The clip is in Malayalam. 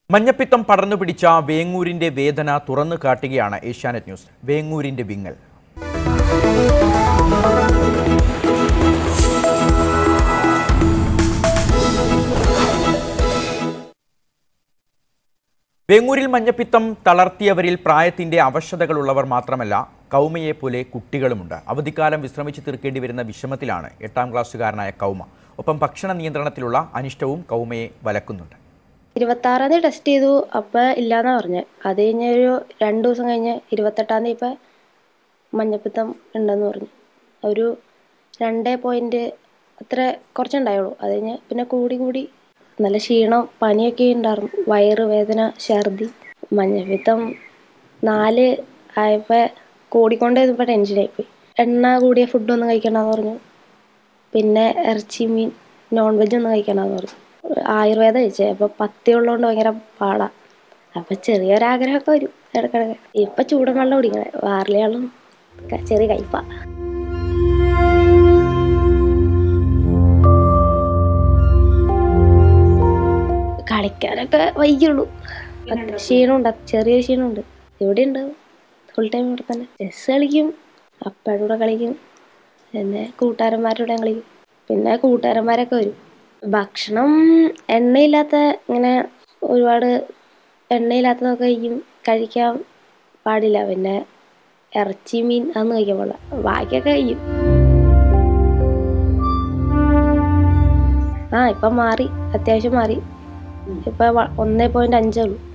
മഞ്ഞപ്പിത്തം പടർന്നു പിടിച്ച വേങ്ങൂരിന്റെ വേദന തുറന്നു കാട്ടുകയാണ് ഏഷ്യാനെറ്റ് ന്യൂസ് വേങ്ങൂരിന്റെ വിങ്ങൽ വേങ്ങൂരിൽ മഞ്ഞപ്പിത്തം തളർത്തിയവരിൽ പ്രായത്തിന്റെ അവശതകളുള്ളവർ മാത്രമല്ല കൗമയെ പോലെ കുട്ടികളുമുണ്ട് അവധിക്കാലം വിശ്രമിച്ചു തീർക്കേണ്ടി വരുന്ന വിഷമത്തിലാണ് എട്ടാം ക്ലാസ്സുകാരനായ കൗമ ഒപ്പം ഭക്ഷണ നിയന്ത്രണത്തിലുള്ള അനിഷ്ടവും കൗമയെ വലക്കുന്നുണ്ട് ഇരുപത്താറാം തീയതി ടെസ്റ്റ് ചെയ്തു അപ്പം ഇല്ലാന്നാ പറഞ്ഞത് അത് കഴിഞ്ഞ് ഒരു രണ്ട് ദിവസം കഴിഞ്ഞ് ഇരുപത്തെട്ടാം തീയതി ഇപ്പം മഞ്ഞപ്പിത്തം ഉണ്ടെന്ന് പറഞ്ഞു ഒരു രണ്ട് പോയിൻറ്റ് അത്ര കുറച്ചുണ്ടായുള്ളൂ അത് കഴിഞ്ഞ് പിന്നെ കൂടി കൂടി നല്ല ക്ഷീണം പനിയൊക്കെ ഉണ്ടായിരുന്നു വയറ് വേദന ഛർദി മഞ്ഞപ്പിത്തം നാല് ആയപ്പോൾ കൂടിക്കൊണ്ടേ ഇപ്പോൾ ടെൻഷനായിപ്പോയി എണ്ണ കൂടിയ ഫുഡൊന്നും കഴിക്കണ്ടെന്ന് പറഞ്ഞു പിന്നെ ഇറച്ചി മീൻ നോൺ വെജ് ഒന്നും കഴിക്കണമെന്ന് പറഞ്ഞു ആയുർവേദം കഴിച്ചേ അപ്പോൾ പത്തി ഉള്ളതുകൊണ്ട് ഭയങ്കര പാടാ അപ്പം ചെറിയൊരാഗ്രഹമൊക്കെ വരും ഇടയ്ക്കിടയ്ക്ക് ഇപ്പം ചൂടൻ വെള്ളം കുടിക്കണേ വാറിലെ വെള്ളം ക- ചെറിയ കയ്പാ കളിക്കാനൊക്കെ വൈകുള്ളൂ ക്ഷീണമുണ്ട് ചെറിയൊരു ക്ഷീണമുണ്ട് ഇവിടെ ഉണ്ട് ഫുൾ ടൈം ഇവിടെ തന്നെ ചെസ് കളിക്കും അപ്പയുടെ കൂടെ കളിക്കും പിന്നെ കൂട്ടുകാരന്മാരുടെ കൂടെ കളിക്കും പിന്നെ കൂട്ടുകാരന്മാരൊക്കെ വരും ഭക്ഷണം എണ്ണയില്ലാത്ത ഇങ്ങനെ ഒരുപാട് എണ്ണയില്ലാത്തതൊക്കെ കഴിക്കും കഴിക്കാൻ പാടില്ല പിന്നെ ഇറച്ചി മീൻ അതൊന്നും കഴിക്കാൻ പാടില്ല ബാക്കിയൊക്കെ കഴിക്കും ആ ഇപ്പം മാറി അത്യാവശ്യം മാറി ഇപ്പം ഒന്നേ പോയിന്റ് അഞ്ചേ ഉള്ളൂ